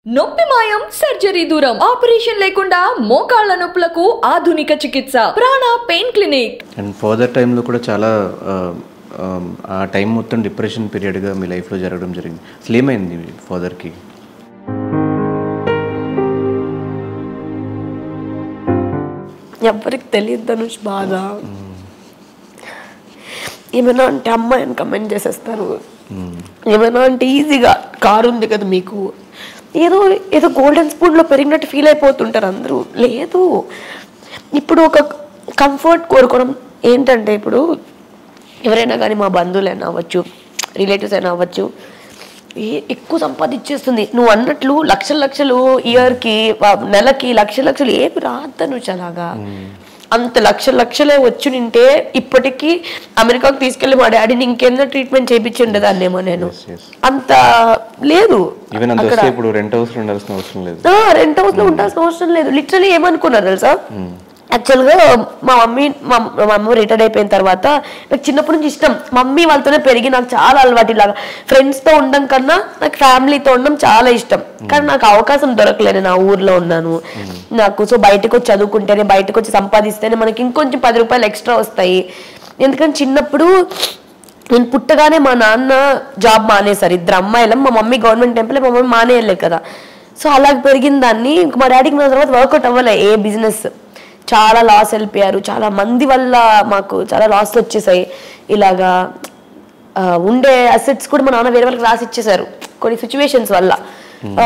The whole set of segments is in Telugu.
నొప్పి మాయం సర్జరీ దూరం ఆపరేషన్ లేకుండా మోకాళ్ల నొప్పులకు ఆధునిక చికిత్స ప్రాణ పెయిన్ క్లినిక్ అండ్ ఫర్దర్ టైంలో కూడా చాలా ఆ, ఆ, ఆ టైం మొత్తం డిప్రెషన్ పీరియడ్గా మీ లైఫ్లో జరగడం జరిగింది అసలు ఏమైంది ఫాదర్కి ఎవరికి తెలియదు ధనుష్ బాధ ఏమైనా అంటే అమ్మాయి అని కమెంట్ చేసేస్తారు ఏమైనా అంటే ఈజీగా కారు ఉంది కదా మీకు ఏదో ఏదో గోల్డెన్ స్పూన్లో పెరిగినట్టు ఫీల్ అయిపోతుంటారు అందరూ లేదు ఇప్పుడు ఒక కంఫర్ట్ కోరుకోవడం ఏంటంటే ఇప్పుడు ఎవరైనా కానీ మా బంధువులైనా అవ్వచ్చు రిలేటివ్స్ అయినా అవ్వచ్చు ఏ- ఎక్కువ సంపాదించేస్తుంది నువ్వు అన్నట్లు లక్షల లక్షలు ఇయర్కి నెలకి లక్ష లక్షలు ఏమి రాద్దను అలాగా అంత లక్ష లక్షలే వచ్చి నింటే ఇప్పటికీ అమెరికాకు తీసుకెళ్లి మా డాడీని ఇంకేందో ట్రీట్మెంట్ చేయించి ఉండేదాన్నేమో నేను yes. అంత లేదు ఈవెన్ అంత వస్తే ఇప్పుడు రెంట్ హౌస్లో ఉండాల్సిన అవసరం లేదు రెంట్ హౌస్ లో ఉండాల్సిన అవసరం లేదు లిటరలీ ఏమనుకున్నారు తెలుసా యాక్చువల్గా మా మమ్మీ మా మా మమ్మీ రిటైర్డ్ అయిపోయిన తర్వాత నాకు చిన్నప్పటి నుంచి ఇష్టం మమ్మీ వాళ్ళతోనే పెరిగి నాకు చాలా అలవాటు ఇలాగా ఫ్రెండ్స్తో ఉండడం కన్నా నాకు ఫ్యామిలీతో ఉండడం చాలా ఇష్టం కానీ నాకు అవకాశం దొరకలేదు నా ఊర్లో ఉన్నాను నాకు సో బయటకు వచ్చి చదువుకుంటేనే బయటకు వచ్చి సంపాదిస్తేనే మనకి ఇంకొంచెం పది రూపాయలు ఎక్స్ట్రా వస్తాయి ఎందుకంటే చిన్నప్పుడు నేను పుట్టగానే మా నాన్న జాబ్ మానేశారు ఇద్దరు అమ్మాయిలం మా మమ్మీ గవర్నమెంట్ టెంపుల్ మా మమ్మీ మానేయలే కదా సో అలా పెరిగిన దాన్ని ఇంక మా డాడీకి నా తర్వాత వర్కౌట్ అవ్వలే ఏ బిజినెస్ చాలా లాస్ వెళ్ళిపోయారు చాలా మంది వల్ల మాకు చాలా లాస్లు వచ్చేసాయి ఇలాగా ఆ, ఉండే అసెట్స్ కూడా మా నాన్న వేరే వాళ్ళకి రాసి ఇచ్చేసారు కొన్ని సిచ్యువేషన్స్ వల్ల ఆ,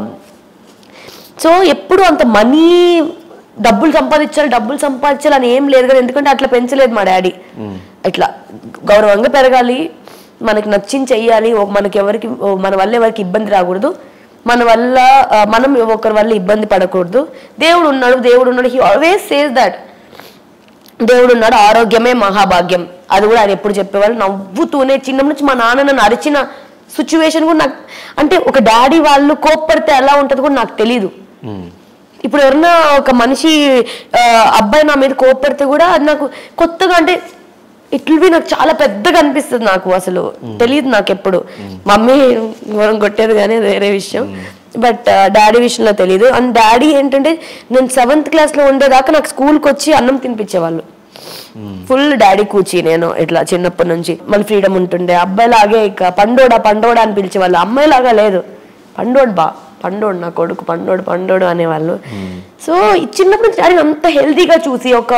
సో ఎప్పుడు అంత మనీ డబ్బులు సంపాదించాలి డబ్బులు సంపాదించాలి అని ఏం లేదు కదా ఎందుకంటే అట్లా పెంచలేదు మా డాడీ ఇట్లా గౌరవంగా పెరగాలి మనకి నచ్చింది చెయ్యాలి ఓ- మనకి ఎవరికి ఓ మన వల్ల ఎవరికి ఇబ్బంది రాకూడదు మన వల్ల ఆ, మనం ఒకరి వల్ల ఇబ్బంది పడకూడదు దేవుడు ఉన్నాడు దేవుడు ఉన్నాడు హీ ఆల్వేస్ సేస్ దట్ దేవుడు ఉన్నాడు ఆరోగ్యమే మహాభాగ్యం అది కూడా ఆయన ఎప్పుడు చెప్పేవాళ్ళు నవ్వుతూనే చిన్నప్పటి నుంచి మా నాన్న నన్ను అరిచిన సిచ్యువేషన్ కూడా నాకు అంటే ఒక డాడీ వాళ్ళు కోప్పడితే ఎలా ఉంటుంది కూడా నాకు తెలీదు ఇప్పుడు ఎవరన్నా ఒక మనిషి ఆ, అబ్బాయి నా మీద కోప్పడితే కూడా అది నాకు కొత్తగా అంటే ఇట్లు బి నాకు చాలా పెద్దగా అనిపిస్తుంది నాకు అసలు తెలియదు నాకు ఎప్పుడు మమ్మీ ఘోరం కొట్టేది కానీ అది వేరే విషయం బట్ డాడీ విషయంలో తెలియదు అండ్ డాడీ ఏంటంటే నేను సెవెంత్ క్లాస్ లో ఉండేదాకా నాకు స్కూల్కి వచ్చి అన్నం తినిపించేవాళ్ళు ఫుల్ డాడీ కూచి నేను ఇట్లా చిన్నప్పటి నుంచి మళ్ళీ ఫ్రీడమ్ ఉంటుండే అబ్బాయిలాగే ఇక పండోడా పండోడా అని పిలిచేవాళ్ళు అమ్మాయిలాగా లేదు పండోడు బా పండోడు నా కొడుకు పండోడు పండోడు అనేవాళ్ళు సో ఈ చిన్నప్పటి నుంచి డాడీ అంత హెల్తీగా చూసి ఒక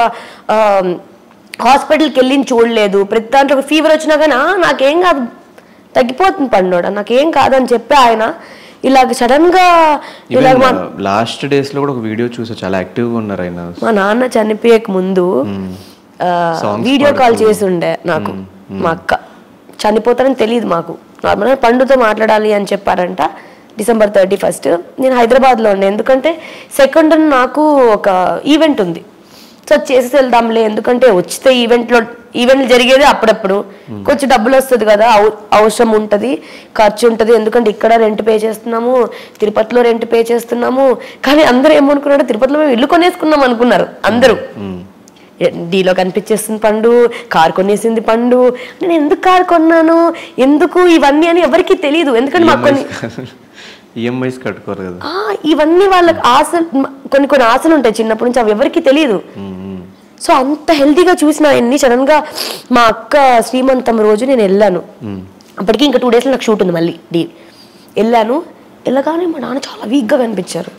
హాస్పిటల్కి వెళ్ళి చూడలేదు ప్రతి దాంట్లో ఒక ఫీవర్ వచ్చినా కానీ "ఆ, నాకేం కాదు తగ్గిపోతుంది పండోడ నాకేం కాదని చెప్పి ఆయన ఇలాగ సడన్ గా ఇలాగ మా లాస్ట్ డేస్లో కూడా ఒక వీడియో చూసా చాలా యాక్టివ్గా ఉన్నారు ఆయన మా నాన్న చనిపోయేక ముందు ఆ, Songs వీడియో కాల్ చేసి ఉండే నాకు మా అక్క చనిపోతారని తెలియదు మాకు నార్మల్గా పండుతో మాట్లాడాలి అని చెప్పారంట డిసెంబర్ థర్టీ ఫస్ట్ నేను హైదరాబాద్లో ఉండే ఎందుకంటే సెకండ్ నాకు ఒక ఈవెంట్ ఉంది సో అది చేసి వెళ్దాంలే ఎందుకంటే వచ్చితే ఈవెంట్లో ఈవెంట్లు జరిగేది అప్పుడప్పుడు కొంచెం డబ్బులు వస్తుంది కదా అవ- అవసరం ఉంటుంది ఖర్చు ఉంటుంది ఎందుకంటే ఇక్కడ రెంట్ పే చేస్తున్నాము తిరుపతిలో రెంట్ పే చేస్తున్నాము కానీ అందరూ ఏమనుకున్నారు తిరుపతిలో మేము ఇల్లు కొనేసుకున్నాం అనుకున్నారు అందరూ డీలో కనిపించేస్తుంది పండు కార్ కొనేసింది పండు నేను ఎందుకు కార్ కొన్నాను ఎందుకు ఇవన్నీ అని ఎవరికి తెలియదు ఎందుకంటే మాకు కొన్ని ఈఎంఐస్ కట్టుకోరు కదా ఆ, ఇవన్నీ వాళ్ళకి ఆశలు కొన్ని కొన్ని ఆశలు ఉంటాయి చిన్నప్పటి నుంచి అవి ఎవరికి తెలియదు సో అంత హెల్తీగా చూసిన ఆయన్ని సడన్ గా మా అక్క శ్రీమంతం రోజు నేను వెళ్ళాను అప్పటికి ఇంకా టూ డేస్లో నాకు షూట్ ఉంది మళ్ళీ డీ వెళ్ళాను వెళ్ళగానే మా నాన్న చాలా వీక్గా కనిపించారు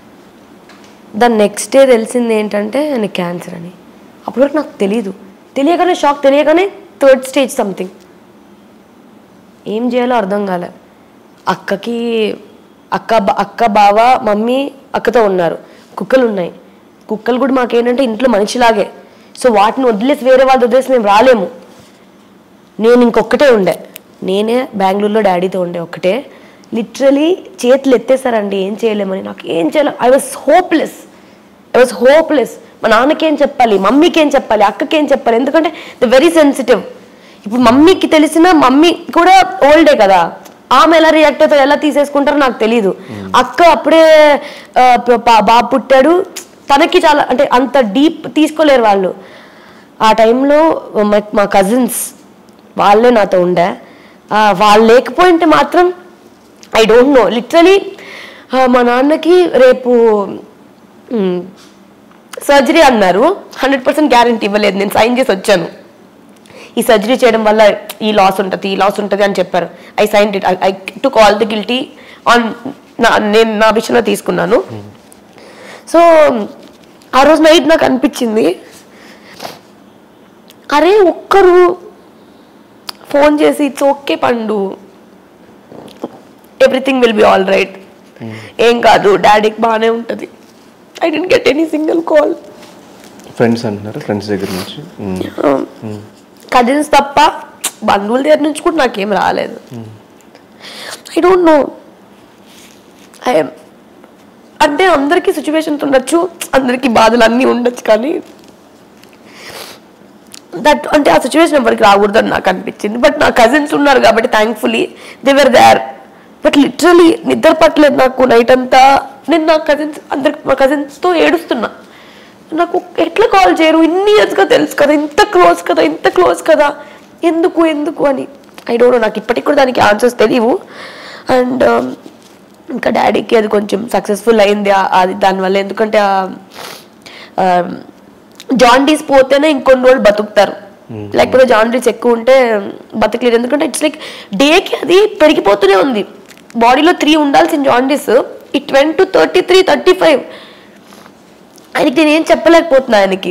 దాని నెక్స్ట్ డే తెలిసింది ఏంటంటే ఆయన క్యాన్సర్ అని అప్పటి వరకు నాకు తెలియదు తెలియగానే షాక్ తెలియగానే థర్డ్ స్టేజ్ సంథింగ్ ఏం చేయాలో అర్థం కాలే అక్కకి అక్క బ- అక్క బావ మమ్మీ అక్కతో ఉన్నారు కుక్కలు ఉన్నాయి కుక్కలు కూడా మాకేంటంటే ఇంట్లో మనిషిలాగే సో వాటిని వదిలేసి వేరే వాళ్ళు వదిలేసి మేము రాలేము నేను ఇంకొక్కటే ఉండే నేనే బెంగళూరులో డాడీతో ఉండే ఒక్కటే లిటరలీ చేతులు ఎత్తేసారండి ఏం చేయలేమని నాకు ఏం చేయలే I was hopeless I was hopeless మా నాన్నకేం చెప్పాలి మమ్మీకేం చెప్పాలి అక్కకేం చెప్పాలి ఎందుకంటే ద వెరీ సెన్సిటివ్ ఇప్పుడు మమ్మీకి తెలిసిన మమ్మీ కూడా ఓల్డే కదా ఆమె ఎలా రియాక్ట్ అవుతారో ఎలా తీసేసుకుంటారో నాకు తెలియదు అక్క అప్పుడే ఆ, ప- ప- బాబు పుట్టాడు తనకి చాలా అంటే అంత డీప్ తీసుకోలేరు వాళ్ళు ఆ టైంలో మా- మా కజిన్స్ వాళ్ళే నాతో ఉండే ఆ, వాళ్ళు లేకపోయింటే మాత్రం ఐ డోంట్ నో లిటరలీ "ఆ, మా నాన్నకి రేపు సర్జరీ అన్నారు హండ్రెడ్ పర్సెంట్ గ్యారంటీ ఇవ్వలేదు నేను సైన్ చేసి వచ్చాను ఈ సర్జరీ చేయడం వల్ల ఈ లాస్ ఉంటుంది ఈ లాస్ ఉంటుంది అని చెప్పారు I sign it I to call the guilty on నా నేను నా విషయంలో తీసుకున్నాను సో ఆ రోజు నైట్ నాకు అనిపించింది అరే ఒక్కరు ఫోన్ చేసి it's okay Pandu everything will be all right ఏం కాదు డాడీకి బాగానే ఉంటుంది I didn't get any single call friends అంటున్నారు ఫ్రెండ్స్ దగ్గర నుంచి మ్మ్. కజిన్స్ తప్ప బంధువుల దగ్గర నుంచి కూడా నాకేం రాలేదు ఐ డోంట్ నో ఐ అంటే అందరికీ సిచ్యువేషన్స్ ఉండొచ్చు అందరికీ బాధలు అన్నీ ఉండొచ్చు కానీ దట్ అంటే ఆ సిచ్యువేషన్ ఎవరికి రాకూడదని నాకు అనిపించింది బట్ నా కజిన్స్ ఉన్నారు కాబట్టి thankfully they were there but literally నిద్ర పట్టలేదు నాకు నైట్ అంతా నేను నా కజిన్స్ అందరికి మా కజిన్స్తో ఏడుస్తున్నా నాకు ఎట్లా కాల్ చేయరు ఇన్ని ఇయర్స్గా తెలుసు కదా ఇంత క్లోజ్ కదా ఇంత క్లోజ్ కదా ఎందుకు ఎందుకు అని ఐ డోంట్ నో నాకు ఇప్పటికి కూడా దానికి ఆన్సర్స్ తెలియవు అండ్ ఇంకా డాడీకి అది కొంచెం సక్సెస్ఫుల్ అయింది ఆ- అది దానివల్ల ఎందుకంటే జాండీస్ పోతేనే ఇంకొన్ని రోజులు బతుకుతారు లేకపోతే జాండీస్ ఎక్కువ ఉంటే బతకలేరు ఎందుకంటే ఇట్స్ లైక్ డేకి అది పెరిగిపోతూనే ఉంది బాడీలో త్రీ ఉండాల్సిన జాండీస్ ఈ twenty two thirty three thirty five ఆయనకి నేను ఏం చెప్పలేకపోతున్నా ఆయనకి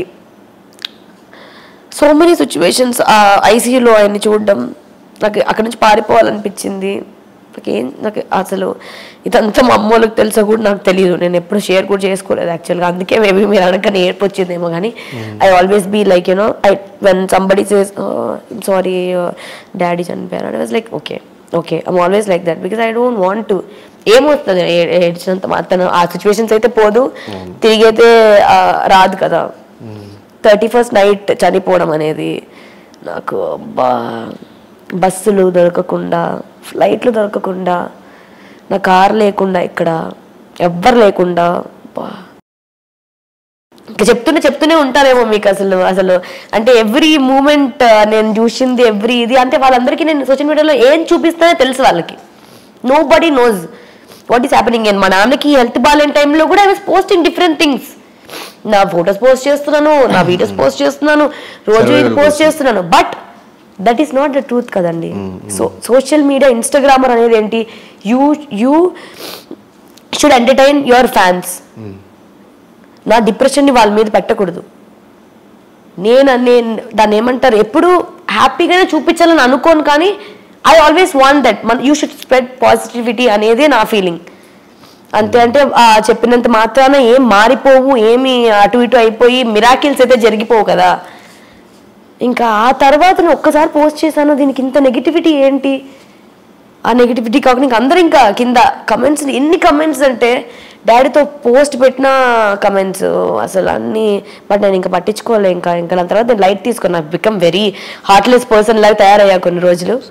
సో మెనీ సిచ్యువేషన్స్ ఐసీయూలో ఆయన్ని చూడడం నాకు అక్కడి నుంచి పారిపోవాలనిపించింది నాకేం నాకు అసలు ఇదంతా మా అమ్మోళ్ళకి తెలుసా కూడా నాకు తెలియదు నేను ఎప్పుడు షేర్ కూడా చేసుకోలేదు యాక్చువల్గా అందుకే మేబీ మీరు అనగానే ఏర్పు వచ్చిందేమో కానీ I always be like you know I when somebody says sorry daddy చనిపోయారు and was like okay okay I'm always like that because I don't want to ఏమవుతుంది ఏ- ఏడ్చినంత మాత్రం ఆ సిచ్యువేషన్స్ అయితే పోదు తిరిగి అయితే ఆ, రాదు కదా థర్టీ ఫస్ట్ నైట్ చనిపోవడం అనేది నాకు అబ్బా బస్సులు దొరకకుండా ఫ్లైట్లు దొరకకుండా నా కార్ లేకుండా ఇక్కడ ఎవ్వరు లేకుండా అబ్బా ఇంకా చెప్తూనే చెప్తూనే ఉంటారేమో మీకు అసలు అసలు అంటే ఎవ్రీ మూమెంట్ నేను చూసింది ఎవ్రీ ఇది అంటే వాళ్ళందరికీ నేను సోషల్ మీడియాలో ఏం చూపిస్తానో తెలుసు వాళ్ళకి nobody knows what is happening and మా నాన్నకి హెల్త్ బాగాలేని టైంలో కూడా I was posting different things నా ఫొటోస్ పోస్ట్ చేస్తున్నాను నా వీడియోస్ పోస్ట్ చేస్తున్నాను రోజు ఇది Survival పోస్ట్ కోసం. చేస్తున్నాను but that is not the truth కదండి సో సోషల్ మీడియా ఇన్స్టాగ్రామర్ అనేది ఏంటి you you should entertain your fans నా డిప్రెషన్ని వాళ్ళ మీద పెట్టకూడదు నేను నేను దాన్ని ఏమంటారు ఎప్పుడు హ్యాపీగానే చూపించాలని అనుకోను కానీ ఐ ఆల్వేస్ వాంట్ దట్ మన యూ షుడ్ స్ప్రెడ్ పాజిటివిటీ అనేదే నా ఫీలింగ్ అంతే అంటే ఆ చెప్పినంత మాత్రాన ఏం మారిపోవు ఏమి అటు ఇటు అయిపోయి మిరాకిల్స్ అయితే జరిగిపోవు కదా ఇంకా ఆ తర్వాత నేను ఒక్కసారి పోస్ట్ చేశాను దీనికి ఇంత నెగిటివిటీ ఏంటి ఆ నెగిటివిటీ కాకుండా ఇంకా అందరూ ఇంకా కింద కమెంట్స్ ఎన్ని కమెంట్స్ అంటే డాడీతో పోస్ట్ పెట్టిన కమెంట్స్ అసలు అన్ని బట్ నేను ఇంకా పట్టించుకోలే ఇంకా ఇంకా దాని తర్వాత నేను లైట్ తీసుకున్నా బికమ్ వెరీ హార్ట్లెస్ పర్సన్ లాగా తయారయ్యా కొన్ని రోజులు